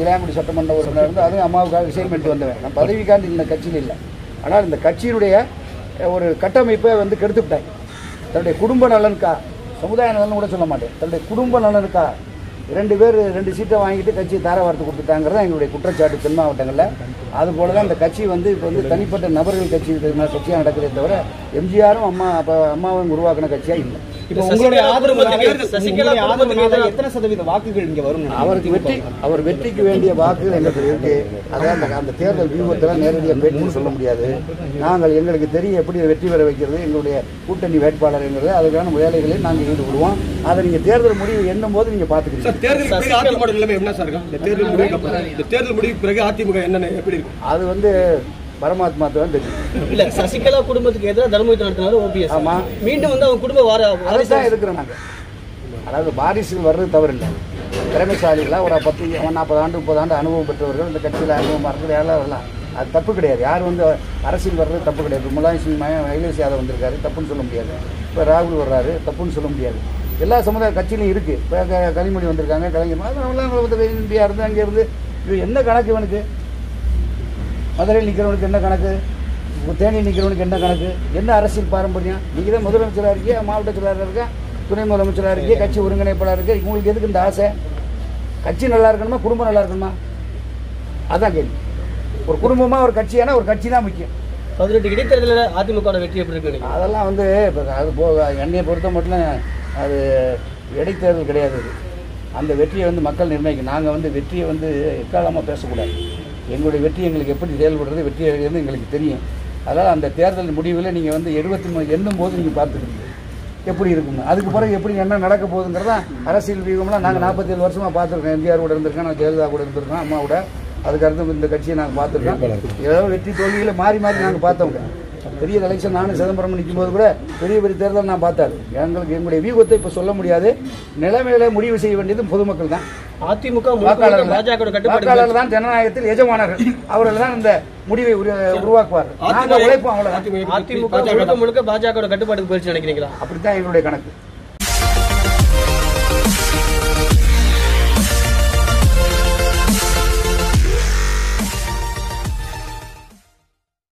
இளையாங்குடி சட்டமன்ற உறுப்பினர் இருந்து அதுவும் அம்மாவுக்காக விஷயம் பண்ணிட்டு வந்தவன் நான் பதவிக்காண்டி இந்த கட்சியில் இல்லை ஆனால் இந்த கட்சியினுடைய அஹ், ஒரு கட்டமைப்பை வந்து கெடுத்துவிட்டாங்க தன்னுடைய குடும்ப நலனுக்கா சமுதாய நலன் கூட சொல்ல மாட்டேன் தன்னுடைய குடும்ப நலனுக்கா ரெண்டு பேர் ரெண்டு சீட்டை வாங்கிட்டு கட்சி தார வார்த்தை கொடுத்துட்டாங்கிறது தான் எங்களுடைய குற்றச்சாட்டு தென் மாவட்டங்களில் அதுபோல தான் இந்த கட்சி வந்து இப்போ வந்து தனிப்பட்ட நபர்கள் கட்சி இருக்கிற கட்சியாக நடக்கிறதே தவிர எம்ஜிஆரும் அம்மா அப்போ அம்மாவும் உருவாக்கின கட்சியாக இல்லை இப்போ உங்களுடைய சசிகலா ஆதரவு குடும்பத்துக்கு- சசிகலா உங்களுடைய குடும்பத்துக்கு ஆதரவுனால எதிராக எத்தனை சதவீத வாக்குகள் இங்க வரும் அவருக்கு வெற்றி அவர் வெற்றிக்கு வேண்டிய வாக்குகள் எங்களுக்கு இருக்கு அதாவது அந்த அந்த தேர்தல் வியூகத்தில் நேரடியாக பேட்டி சொல்ல முடியாது நாங்கள் எங்களுக்கு தெரியும் எப்படி வெற்றி பெற வைக்கிறது எங்களுடைய கூட்டணி வேட்பாளர் என்கிறது அதுக்கான வேலைகளை நாங்கள் ஈடுபடுவோம் அதை நீங்கள் தேர்தல் முடிவு எண்ணும் போது நீங்கள் பார்த்துக்கிறீங்க சார் தேர்தலுக்கு பிறகு அதிமுக நிலைமை என்ன சார் இருக்கும் இந்த தேர்தல் முடிவுக்கு அப்புறம் இந்த தேர்தல் முடிவுக்கு பிறகு அதிமுக என்னென்ன எப்படி இருக்கும் அது வந்து பரமாத்மா தான் தெரியும் இல்ல சசிகலா குடும்பத்துக்கு எதிராக தர்மயுத்தம் நடத்தினாரு ஓபிஎஸ் ஆமா. மீண்டும் வந்து அவங்க குடும்ப வார அதை தான் இருக்கிறோம் நாங்கள் அதாவது வாரிசுகள் வர்றது தவறு இல்லை திறமைசாலிகளாக ஒரு பத்து நாற்பது ஆண்டு முப்பது ஆண்டு அனுபவம் பெற்றவர்கள் இந்த கட்சியில் அனுபவமாக இருக்கிற யாரெல்லாம் வரலாம் அது தப்பு கிடையாது யார் வந்து அரசியல் வர்றது தப்பு கிடையாது இப்போ முலாயம் சிங் மகன் அகிலேஷ் யாதவ் வந்திருக்காரு தப்புன்னு சொல்ல முடியாது இப்போ ராகுல் வர்றாரு தப்புன்னு சொல்ல முடியாது எல்லா சமுதாய கட்சியிலும் இருக்குது இப்போ க- கனிமொழி வந்திருக்காங்க கலைஞர் அவங்களாம் இந்தியா இருந்து அங்கே இருந்து இது என்ன கணக்கு இவனுக்கு மதுரையில் நிற்கிறவனுக்கு என்ன கணக்கு தேனி நிற்கிறவனுக்கு என்ன கணக்கு என்ன அரசியல் பாரம்பரியம் நீங்கள் தான் முதலமைச்சராக இருக்கீங்க மாவட்ட செயலாளராக இருக்கா துணை முதலமைச்சராக இருக்கீங்க கட்சி ஒருங்கிணைப்பாளராக இருக்கு உங்களுக்கு எதுக்கு இந்த ஆசை கட்சி நல்லா இருக்கணுமா குடும்பம் நல்லா இருக்கணுமா அதான் கேள்வி ஒரு குடும்பமாக ஒரு கட்சியானா ஒரு கட்சி தான் முக்கியம் பதினெட்டு இடைத்தேர்தலில் அதிமுக வெற்றி எப்படி இருக்கு நினைக்கிறீங்க? அதெல்லாம் வந்து இப்போ அது போ என்னையை பொறுத்த மட்டும் அது இடைத்தேர்தல் கிடையாது இது. அந்த வெற்றியை வந்து மக்கள் நிர்ணயிக்கும் நாங்கள் வந்து வெற்றியை வந்து எக்காலமாக பேசக்கூடாது எங்களுடைய வெற்றி எங்களுக்கு எப்படி செயல்படுறது வெற்றி அடைகிறது எங்களுக்கு தெரியும் அதனால் அந்த தேர்தல் முடிவில் நீங்கள் வந்து எழுபத்தி மூணு எண்ணும் போது நீங்கள் பார்த்துக்கிறீங்க எப்படி இருக்குங்க அதுக்கு பிறகு எப்படி என்ன நடக்க போகுதுங்கிறதா அரசியல் வியூகம்லாம் நாங்கள் நாற்பத்தேழு வருஷமாக பார்த்துருக்கோம் எம்ஜிஆர் கூட இருந்திருக்கோம் நான் ஜெயலலிதா கூட இருந்திருக்கோம் அம்மா கூட அதுக்கு அடுத்து இந்த கட்சியை நாங்கள் பார்த்துருக்கோம் ஏதோ வெற்றி தோல்விகளை மாறி மாறி நாங்கள் பார்த்தவங்க பெரிய எலெக்ஷன் நானும் சிதம்பரம் நிற்கும் போது கூட பெரிய பெரிய தேர்தல் நான் பார்த்தாரு எங்களுக்கு எங்களுடைய வியூகத்தை இப்போ சொல்ல முடியாது நிலைமையில முடிவு செய்ய வேண்டியது பொதுமக்கள் தான் அதிமுக முழுக்க வாக்காளர்கள் முழுக்க பாஜக கட்டுப்பாடு வாக்காளர்கள் தான் ஜனநாயகத்தில் எஜமானர்கள் அவர்கள் தான் இந்த முடிவை உரு- உருவாக்குவார்கள் நாங்கள் உழைப்போம் அவ்வளோ அதிமுக முழுக்க முழுக்க பாஜக கட்டுப்பாட்டுக்கு போயிடுச்சு நினைக்கிறீங்களா அப்படித்தான் எங்களுடைய கணக்கு